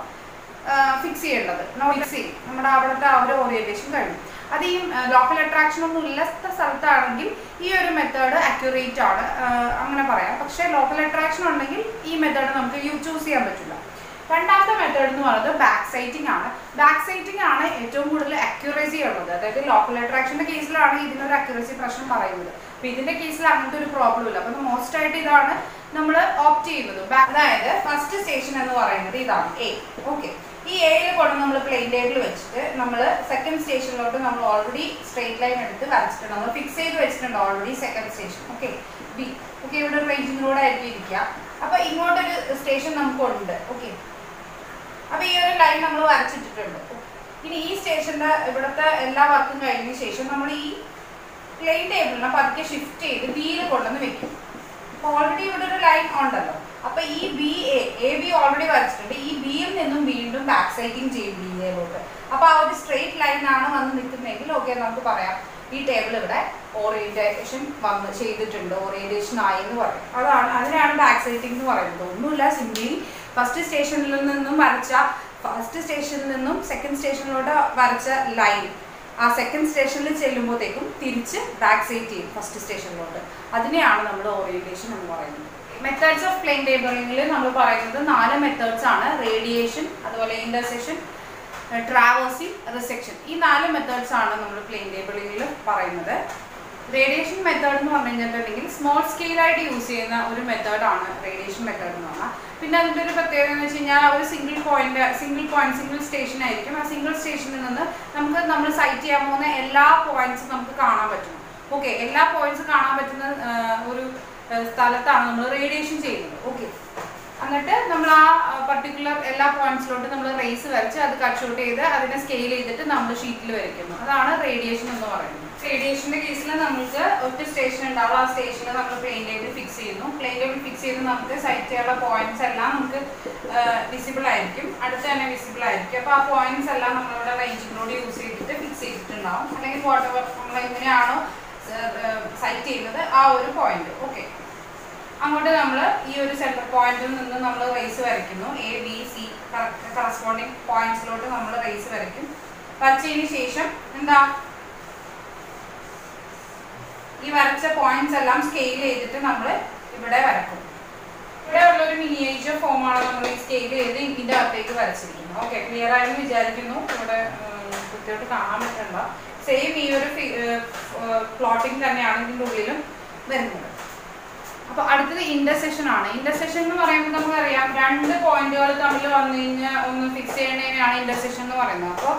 ഫിക്സ് ചെയ്യേണ്ടത് ഫിക്സ് ചെയ്യും നമ്മുടെ അവിടുത്തെ ആ ഒരു ഓറിയന്റേഷൻ കഴിഞ്ഞു അത് ഈ ലോക്കൽ അട്രാക്ഷൻ ഒന്നും ഇല്ലാത്ത സ്ഥലത്താണെങ്കിൽ ഈ ഒരു മെത്തേഡ് അക്യുറേറ്റ് ആണ് ആ, അങ്ങനെ പറയാം പക്ഷേ ലോക്കൽ അട്രാക്ഷൻ ഉണ്ടെങ്കിൽ ഈ മെത്തേഡ് നമുക്ക് യൂ ചൂസ് ചെയ്യാൻ പറ്റില്ല രണ്ടാമത്തെ മെത്തേഡ് എന്ന് പറയുന്നത് ബാക്ക് സൈറ്റിംഗ് ആണ് ബാക്ക് സൈറ്റിംഗ് ആണ് ഏറ്റവും കൂടുതൽ അക്യുറസി ഉള്ളത് അതായത് ലോക്കൽ അട്രാക്ഷന്റെ കേസിലാണ് ഇതിനൊരു അക്യുറസി പ്രശ്നം പറയുന്നത് അപ്പൊ ഇതിന്റെ കേസിൽ അങ്ങനത്തെ ഒരു പ്രോബ്ലം ഇല്ല അപ്പൊ മോസ്റ്റ് ആയിട്ട് ഇതാണ് നമ്മൾ ഓപ്റ്റ് ചെയ്യുന്നത് Back- അതായത് ഫസ്റ്റ് സ്റ്റേഷൻ എന്ന് പറയുന്നത് ഇതാണ് എ ഓക്കെ ഈ എയിൽ കൊണ്ട് നമ്മൾ പ്ലെയിൻ ടേബിൾ വെച്ചിട്ട് നമ്മൾ സെക്കൻഡ് സ്റ്റേഷനിലോട്ട് നമ്മൾ ഓൾറെഡി സ്ട്രെയിറ്റ് ലൈൻ എടുത്ത് വരച്ചിട്ടുണ്ട് നമ്മൾ ഫിക്സ് ചെയ്ത് വെച്ചിട്ടുണ്ട് already second station okay B okay ഇവിടെ ഒരു റേഞ്ചിലൂടെ ആയിരിക്കും ഇരിക്കുക അപ്പൊ ഇങ്ങോട്ടൊരു സ്റ്റേഷൻ നമുക്കുണ്ട് ഓക്കെ അപ്പൊ ഈ ഒരു ലൈൻ നമ്മൾ വരച്ചിട്ടിട്ടുണ്ട് ഇനി ഈ സ്റ്റേഷന്റെ ഇവിടുത്തെ എല്ലാ വർക്കും കഴിഞ്ഞ ശേഷം നമ്മൾ ഈ പ്ലെയിൻ ടേബിളിനെ പതുക്കെ ഷിഫ്റ്റ് ചെയ്ത് ബിയിൽ കൊണ്ടുവന്ന് വെക്കും അപ്പൊ ഓൾറെഡി ഇവിടെ ഒരു ലൈൻ ഉണ്ടല്ലോ അപ്പൊ ഈ B A A B already വരച്ചിട്ടുണ്ട് ഈ ബിയിൽ നിന്നും വീണ്ടും ബാക്ക് സൈഡിങ് ചെയ്യും ബി എയിലോട്ട് അപ്പൊ ആ ഒരു സ്ട്രെയിറ്റ് ലൈനാണ് വന്ന് നിൽക്കുന്നതെങ്കിൽ ഓക്കെ നമുക്ക് പറയാം ഈ ടേബിൾ ഇവിടെ ഓറിയന്റേഷൻ വന്ന് ചെയ്തിട്ടുണ്ട് ഓറിയന്റേഷൻ ആയി എന്ന് പറയും അതാണ് അതിനാണ് ബാക്ക് സൈറ്റിംഗ് എന്ന് പറയുന്നത് ഒന്നുമില്ല സിംപ്ലി ഫസ്റ്റ് സ്റ്റേഷനിൽ നിന്നും വരച്ച ഫസ്റ്റ് സ്റ്റേഷനിൽ നിന്നും സെക്കൻഡ് സ്റ്റേഷനിലോട്ട് വരച്ച ലൈൻ ആ സെക്കൻഡ് സ്റ്റേഷനിൽ ചെല്ലുമ്പോഴത്തേക്കും തിരിച്ച് ബാക്ക് സൈറ്റ് ചെയ്യും ഫസ്റ്റ് സ്റ്റേഷനിലോട്ട് അതിനെയാണ് നമ്മൾ ഓറിയന്റേഷൻ എന്ന് പറയുന്നത് മെത്തേഡ്സ് ഓഫ് പ്ലെയിൻ ടേബിളിൽ നമ്മൾ പറയുന്നത് നാല് മെത്തേഡ്സ് ആണ് റേഡിയേഷൻ അതുപോലെ ഇന്റർസെഷൻ ട്രാവേഴ്സിംഗ് റിസെക്ഷൻ ഈ നാല് മെത്തേഡ്സ് ആണ് നമ്മൾ പ്ലെയിൻ ടേബിളിൽ പറയുന്നത് റേഡിയേഷൻ മെത്തേഡ് എന്ന് പറഞ്ഞു കഴിഞ്ഞിട്ടുണ്ടെങ്കിൽ സ്മോൾ സ്കെയിലായിട്ട് യൂസ് ചെയ്യുന്ന ഒരു മെത്തേഡാണ് റേഡിയേഷൻ മെത്തേഡ് എന്ന് പറഞ്ഞാൽ പിന്നെ അതിൻ്റെ ഒരു പ്രത്യേകത എന്ന് വെച്ച് കഴിഞ്ഞാൽ ഒരു single point single point single station ആയിരിക്കും ആ സിംഗിൾ സ്റ്റേഷനിൽ നിന്ന് നമുക്ക് നമ്മൾ സൈറ്റ് ചെയ്യാൻ പോകുന്ന എല്ലാ പോയിന്റ്സും നമുക്ക് കാണാൻ പറ്റും ഓക്കെ എല്ലാ പോയിന്റ്സും കാണാൻ പറ്റുന്ന ആ, ഒരു ആ, സ്ഥലത്താണ് നമ്മൾ റേഡിയേഷൻ ചെയ്യുന്നത് ഓക്കെ എന്നിട്ട് നമ്മൾ ആ പർട്ടിക്കുലർ എല്ലാ പോയിന്റ്സിലോട്ട് നമ്മൾ റേസ് വരച്ച് അത് കട്ട് ഷൂട്ട് ചെയ്ത് അതിനെ സ്കെയിൽ ചെയ്തിട്ട് നമ്മൾ ഷീറ്റിൽ വരയ്ക്കുന്നു അതാണ് റേഡിയേഷൻ എന്ന് പറയുന്നത് റേഡിയേഷന്റെ കേസിൽ നമുക്ക് ഒറ്റ സ്റ്റേഷൻ ഉണ്ടാവും ആ സ്റ്റേഷനിൽ നമ്മൾ പ്ലെയിൻ ടേബിൾ ഫിക്സ് ചെയ്യുന്നു പ്ലെയിൻ ടേബിൾ ഫിക്സ് ചെയ്ത് നമുക്ക് സൈറ്റിലുള്ള പോയിന്റ്സ് എല്ലാം നമുക്ക് വിസിബിൾ ആയിരിക്കും അടുത്ത് തന്നെ വിസിബിൾ ആയിരിക്കും അപ്പോൾ ആ പോയിന്റ്സ് എല്ലാം നമ്മളിവിടെ റേഞ്ചിങ്ങിനോട് യൂസ് ചെയ്തിട്ട് ഫിക്സ് ചെയ്തിട്ടുണ്ടാവും അല്ലെങ്കിൽ വാട്ട് എവർ നമ്മൾ എങ്ങനെയാണോ സൈറ്റ് ചെയ്യുന്നത് ആ ഒരു പോയിന്റ് ഓക്കെ അങ്ങോട്ട് നമ്മൾ ഈ ഒരു സെൻറ്റർ പോയിന്റിൽ നിന്ന് നമ്മൾ റേസ് വരയ്ക്കുന്നു എ ബി സി കറസ്പോണ്ടിങ് പോയിന്റ്സിലോട്ട് നമ്മൾ റേസ് വരയ്ക്കും വരച്ചതിന് ശേഷം എന്താ ഈ വരച്ച പോയിന്റ്സ് എല്ലാം സ്കെയിൽ ചെയ്തിട്ട് നമ്മൾ ഇവിടെ വരക്കും ഇവിടെ ഉള്ള ഒരു മിനിയേച്ചർ ഫോമാണ് നമ്മൾ ഈ സ്കെയിൽ ചെയ്ത് ഇതിൻ്റെ അകത്തേക്ക് വരച്ചിരിക്കുന്നത് ഓക്കെ ക്ലിയർ ആയെന്ന് വിചാരിക്കുന്നു ഇവിടെ ഉം, കൃത്യമായിട്ട് കാണാൻ പറ്റണ്ട സെയിം ഈ ഒരു പ്ലോട്ടിംഗ് തന്നെയാണ് ഇതിൻ്റെ ഉള്ളിലും വരുന്നത് അപ്പൊ അടുത്തത് ഇന്റർസെഷൻ ആണ് ഇന്റർസെഷൻ എന്ന് പറയുമ്പോൾ നമുക്കറിയാം രണ്ട് പോയിന്റുകൾ തമ്മിൽ വന്നു കഴിഞ്ഞാൽ ഒന്ന് ഫിക്സ് ചെയ്യണതിനാണ് ഇന്റർസെഷൻ എന്ന് പറയുന്നത് അപ്പോൾ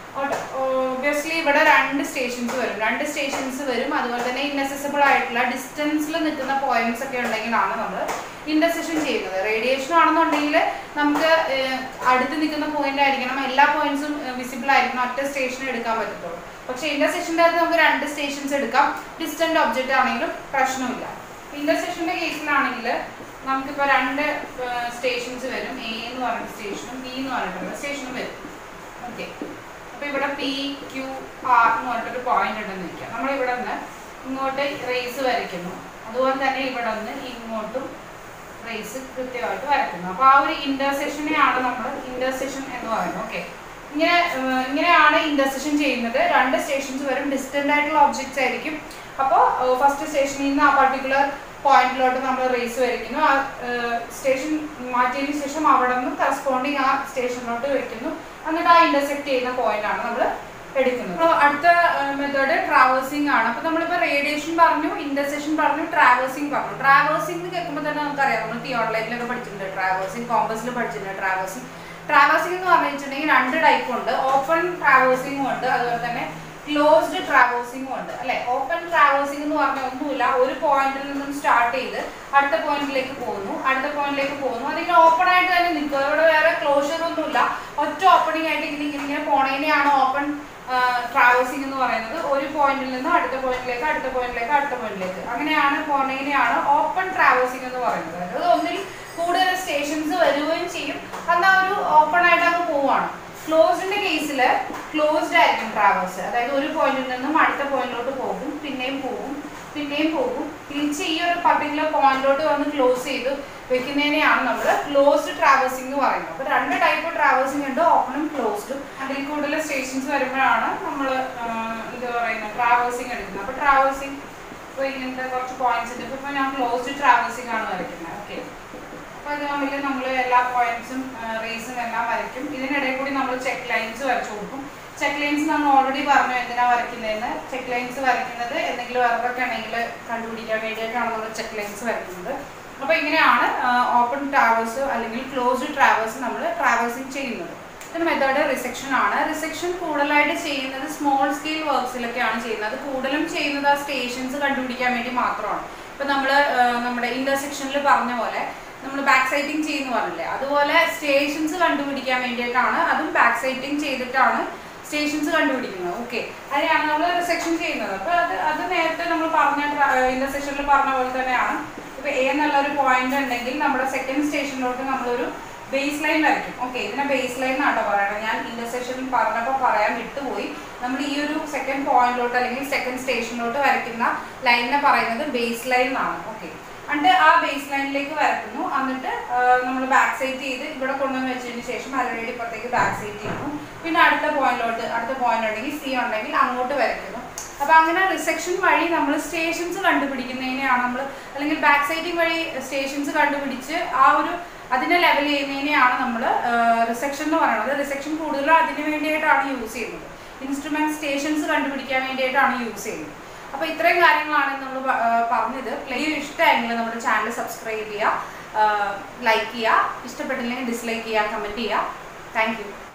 ഒബ്വിയസ്ലി ഇവിടെ രണ്ട് സ്റ്റേഷൻസ് വരും രണ്ട് സ്റ്റേഷൻസ് വരും അതുപോലെ തന്നെ ഇന്നസെസിബിൾ ആയിട്ടുള്ള ഡിസ്റ്റൻസിൽ നിൽക്കുന്ന പോയിന്റ്സ് ഒക്കെ ഉണ്ടെങ്കിലാണ് നമ്മൾ ഇന്റർസെഷൻ ചെയ്യുന്നത് റേഡിയേഷൻ ആണെന്നുണ്ടെങ്കിൽ നമുക്ക് ഏഹ്, അടുത്ത് നിൽക്കുന്ന പോയിന്റ് ആയിരിക്കണം എല്ലാ പോയിന്റ്സും വിസിബിൾ ആയിരിക്കണം ഒറ്റ സ്റ്റേഷൻ എടുക്കാൻ പറ്റത്തുള്ളൂ പക്ഷേ ഇന്റർസെഷൻ്റെ അകത്ത് നമുക്ക് രണ്ട് സ്റ്റേഷൻസ് എടുക്കാം ഡിസ്റ്റന്റ് ഒബ്ജക്റ്റ് ആണെങ്കിലും പ്രശ്നമില്ല ഇന്റർസെക്ഷന്റെ കേസിലാണെങ്കിൽ നമുക്കിപ്പോൾ രണ്ട് സ്റ്റേഷൻസ് വരും എ എന്ന് പറഞ്ഞ സ്റ്റേഷനും ബി എന്ന് പറഞ്ഞിട്ടുള്ള സ്റ്റേഷനും വരും ഓക്കെ അപ്പോൾ ഇവിടെ പി ക്യു ആർ എന്ന് പറഞ്ഞിട്ടൊരു പോയിന്റ് ഉണ്ടെന്ന് വയ്ക്കാം നമ്മൾ ഇവിടെ നിന്ന് ഇങ്ങോട്ട് റേസ് വരയ്ക്കുന്നു അതുപോലെ തന്നെ ഇവിടെ നിന്ന് ഇങ്ങോട്ടും റേസ് കൃത്യമായിട്ട് വരയ്ക്കുന്നു അപ്പോൾ ആ ഒരു ഇന്റർസെഷനെയാണ് നമ്മൾ ഇന്റർസെഷൻ എന്ന് പറയുന്നത് ഓക്കെ ഇങ്ങനെ ഏർ, ഇങ്ങനെയാണ് ഇന്റർസെഷൻ ചെയ്യുന്നത് രണ്ട് സ്റ്റേഷൻസ് വരും ഡിസ്റ്റന്റ് ആയിട്ടുള്ള ഒബ്ജക്ട്സ് ആയിരിക്കും അപ്പോൾ ഫസ്റ്റ് സ്റ്റേഷനിൽ നിന്ന് ആ പർട്ടിക്കുലർ പോയിന്റിലോട്ട് നമ്മൾ റേസ് വരയ്ക്കുന്നു ആ സ്റ്റേഷൻ മാറ്റിയതിന് ശേഷം അവിടെ നിന്ന് കറസ്പോണ്ടിങ് ആ സ്റ്റേഷനിലോട്ട് വയ്ക്കുന്നു എന്നിട്ട് ആ ഇന്റർസെക്ട് ചെയ്യുന്ന പോയിന്റ് ആണ് നമ്മൾ എടുക്കുന്നത് അപ്പോൾ അടുത്ത മെത്തേഡ് ട്രാവേഴ്സിംഗ് ആണ് അപ്പോൾ നമ്മളിപ്പോൾ റേഡിയേഷൻ പറഞ്ഞു ഇന്റർസെഷൻ പറഞ്ഞു ട്രാവേഴ്സിംഗ് പറഞ്ഞു ട്രാവേഴ്സിംഗ് കേൾക്കുമ്പോൾ തന്നെ നമുക്കറിയാം നമ്മൾ തിയോളജിലൊക്കെ പഠിച്ചിട്ടുണ്ട് ട്രാവേഴ്സിംഗ് കോമ്പസിൽ പഠിച്ചിട്ടുണ്ട് ട്രാവേഴ്സിംഗ് ട്രാവേഴ്സിംഗ് എന്ന് പറഞ്ഞു വെച്ചിട്ടുണ്ടെങ്കിൽ രണ്ട് ടൈപ്പ് ഉണ്ട് ഓപ്പൺ ട്രാവേഴ്സിംഗും ഉണ്ട് അതുപോലെ തന്നെ ക്ലോസ്ഡ് ട്രാവേഴ്സിംഗും ഉണ്ട് അല്ലെ ഓപ്പൺ ട്രാവേഴ്സിംഗ് എന്ന് പറഞ്ഞാൽ ഒന്നുമില്ല ഒരു പോയിന്റിൽ നിന്നും സ്റ്റാർട്ട് ചെയ്ത് അടുത്ത പോയിന്റിലേക്ക് പോകുന്നു അടുത്ത പോയിന്റിലേക്ക് പോകുന്നു അതിങ്ങനെ ഓപ്പൺ ആയിട്ട് തന്നെ നിൽക്കുക ഇവിടെ വേറെ ക്ലോഷർ ഒന്നുമില്ല ഒറ്റ ഓപ്പണിംഗ് ആയിട്ട് ഇങ്ങനെ ഇങ്ങനെ ഇങ്ങനെ പോണേനെയാണ് ഓപ്പൺ ട്രാവേഴ്സിംഗ് എന്ന് പറയുന്നത് ഒരു പോയിന്റിൽ നിന്ന് അടുത്ത പോയിന്റിലേക്ക് അടുത്ത പോയിന്റിലേക്ക് അടുത്ത പോയിന്റിലേക്ക് അങ്ങനെയാണ് പോണേനെയാണ് ഓപ്പൺ ട്രാവേഴ്സിംഗ് എന്ന് പറയുന്നത് അത് ഒന്നിൽ കൂടുതൽ സ്റ്റേഷൻസ് വരികയും ചെയ്യും എന്നാൽ ഒരു ഓപ്പൺ ആയിട്ട് അങ്ങ് പോവാണ് ക്ലോസ്ഡിന്റെ കേസിൽ ക്ലോസ്ഡ് ആയിരിക്കും ട്രാവേഴ്സ് അതായത് ഒരു പോയിന്റിൽ നിന്നും അടുത്ത പോയിന്റിലോട്ട് പോകും പിന്നെയും പോകും പിന്നെയും പോകും തിരിച്ച് ഈ ഒരു പർട്ടിക്കുലർ പോയിന്റിലോട്ട് വന്ന് ക്ലോസ് ചെയ്ത് വെക്കുന്നതിനെയാണ് നമ്മൾ ക്ലോസ്ഡ് ട്രാവേഴ്സിംഗ് എന്ന് പറയുന്നത് അപ്പോൾ രണ്ട് ടൈപ്പ് ട്രാവേഴ്സിംഗ് ഉണ്ട് ഓപ്പണും ക്ലോസ്ഡും അതിൽ കൂടുതൽ സ്റ്റേഷൻസ് വരുമ്പോഴാണ് നമ്മൾ ഇത് പറയുന്നത് ട്രാവേഴ്സിംഗ് എടുക്കുന്നത് അപ്പോൾ ട്രാവേഴ്സിംഗ് ഇപ്പോൾ ഇങ്ങനത്തെ കുറച്ച് പോയിന്റ്സ് ഉണ്ട് ഇപ്പോൾ ഞാൻ ക്ലോസ്ഡ് ട്രാവേഴ്സിംഗ് ആണ് വരയ്ക്കുന്നത് ഓക്കെ അപ്പോൾ ഇത് തമ്മിൽ നമ്മൾ എല്ലാ പോയിന്റ്സും റേസും എല്ലാം വരയ്ക്കും ഇതിനിടയിൽ കൂടി നമ്മൾ ചെക്ക് ലൈൻസ് വരച്ചു കൊടുക്കും ചെക്ക് ലൈൻസ് നമ്മൾ ഓൾറെഡി പറഞ്ഞു എന്തിനാ വരയ്ക്കുന്നതെന്ന് ചെക്ക് ലൈൻസ് വരയ്ക്കുന്നത് എന്തെങ്കിലും എററൊക്കെ ഉണ്ടെങ്കിൽ കണ്ടുപിടിക്കാൻ വേണ്ടിയിട്ടാണ് നമ്മൾ ചെക്ക് ലൈൻസ് വരയ്ക്കുന്നത് അപ്പോൾ ഇങ്ങനെയാണ് ഓപ്പൺ ട്രാവേഴ്സ് അല്ലെങ്കിൽ ക്ലോസ്ഡ് ട്രാവേഴ്സ് നമ്മൾ ട്രാവേഴ്സിങ് ചെയ്യുന്നത് ഇതിന് മെത്തേഡ് റിസെക്ഷൻ ആണ് റിസെക്ഷൻ കൂടുതലായിട്ട് ചെയ്യുന്നത് സ്മോൾ സ്കെയിൽ വർക്ക്സിലൊക്കെയാണ് ചെയ്യുന്നത് കൂടുതലും ചെയ്യുന്നത് ആ സ്റ്റേഷൻസ് കണ്ടുപിടിക്കാൻ വേണ്ടി മാത്രമാണ് ഇപ്പം നമ്മൾ നമ്മുടെ ഇന്റർസെക്ഷനിൽ പറഞ്ഞ പോലെ നമ്മൾ ബാക്ക് സൈറ്റിംഗ് ചെയ്യുന്നു പറഞ്ഞില്ലേ അതുപോലെ സ്റ്റേഷൻസ് കണ്ടുപിടിക്കാൻ വേണ്ടിയിട്ടാണ് അതും ബാക്ക് സൈറ്റിംഗ് ചെയ്തിട്ടാണ് സ്റ്റേഷൻസ് കണ്ടുപിടിക്കുന്നത് ഓക്കെ അതിനാണ് നമ്മൾ റിസെക്ഷൻ ചെയ്യുന്നത് അപ്പോൾ അത് അത് നേരത്തെ നമ്മൾ പറഞ്ഞ ഇന്റർസെക്ഷനിൽ പറഞ്ഞ പോലെ തന്നെയാണ് ഇപ്പോൾ എ എന്നുള്ള ഒരു പോയിന്റ് ഉണ്ടെങ്കിൽ നമ്മുടെ സെക്കൻഡ് സ്റ്റേഷനിലോട്ട് നമ്മളൊരു ബേസ് ലൈൻ വരയ്ക്കും ഓക്കെ ഇതിനെ ബേസ് ലൈൻ എന്നാട്ടോ പറയണത് ഞാൻ ഇന്റർസെക്ഷനിൽ പറഞ്ഞപ്പോൾ പറയാൻ വിട്ടുപോയി നമ്മൾ ഈ ഒരു സെക്കൻഡ് പോയിന്റിലോട്ട് അല്ലെങ്കിൽ സെക്കൻഡ് സ്റ്റേഷനിലോട്ട് വരയ്ക്കുന്ന ലൈനിനെ പറയുന്നത് ബേസ് ലൈൻ എന്നാണ് ഓക്കെ എന്നിട്ട് ആ ബേസ് ലൈനിലേക്ക് വരക്കുന്നു എന്നിട്ട് നമ്മൾ ബാക്ക് സൈഡ് ചെയ്ത് ഇവിടെ കൊണ്ടുവന്ന് വെച്ചതിന് ശേഷം അതിനുവേണ്ടി ഇപ്പുറത്തേക്ക് ബാക്ക് സൈഡ് ചെയ്യുന്നു പിന്നെ അടുത്ത പോയിന്റിലോട്ട് അടുത്ത പോയിന്റ് ഉണ്ടെങ്കിൽ സി ഉണ്ടെങ്കിൽ അങ്ങോട്ട് വരയ്ക്കുന്നു അപ്പോൾ അങ്ങനെ റിസെക്ഷൻ വഴി നമ്മൾ സ്റ്റേഷൻസ് കണ്ടുപിടിക്കുന്നതിനെയാണ് നമ്മൾ അല്ലെങ്കിൽ ബാക്ക് സൈഡിങ് വഴി സ്റ്റേഷൻസ് കണ്ടുപിടിച്ച് ആ ഒരു അതിനെ ലെവൽ ചെയ്യുന്നതിനെയാണ് നമ്മൾ റിസെക്ഷൻ എന്ന് പറയുന്നത് റിസെക്ഷൻ കൂടുതലും അതിന് വേണ്ടിയിട്ടാണ് യൂസ് ചെയ്യുന്നത് ഇൻസ്ട്രുമെന്റ് സ്റ്റേഷൻസ് കണ്ടുപിടിക്കാൻ വേണ്ടിയിട്ടാണ് യൂസ് ചെയ്യുന്നത് അപ്പോൾ ഇത്രയും കാര്യങ്ങളാണ് നമ്മൾ പറഞ്ഞത് പ്ലേ ഇഷ്ടമായെങ്കിൽ നമ്മുടെ ചാനൽ സബ്സ്ക്രൈബ് ചെയ്യുക ലൈക്ക് ചെയ്യുക ഇഷ്ടപ്പെട്ടില്ലെങ്കിൽ ഡിസ്ലൈക്ക് ചെയ്യുക കമൻറ്റ് ചെയ്യുക താങ്ക് യു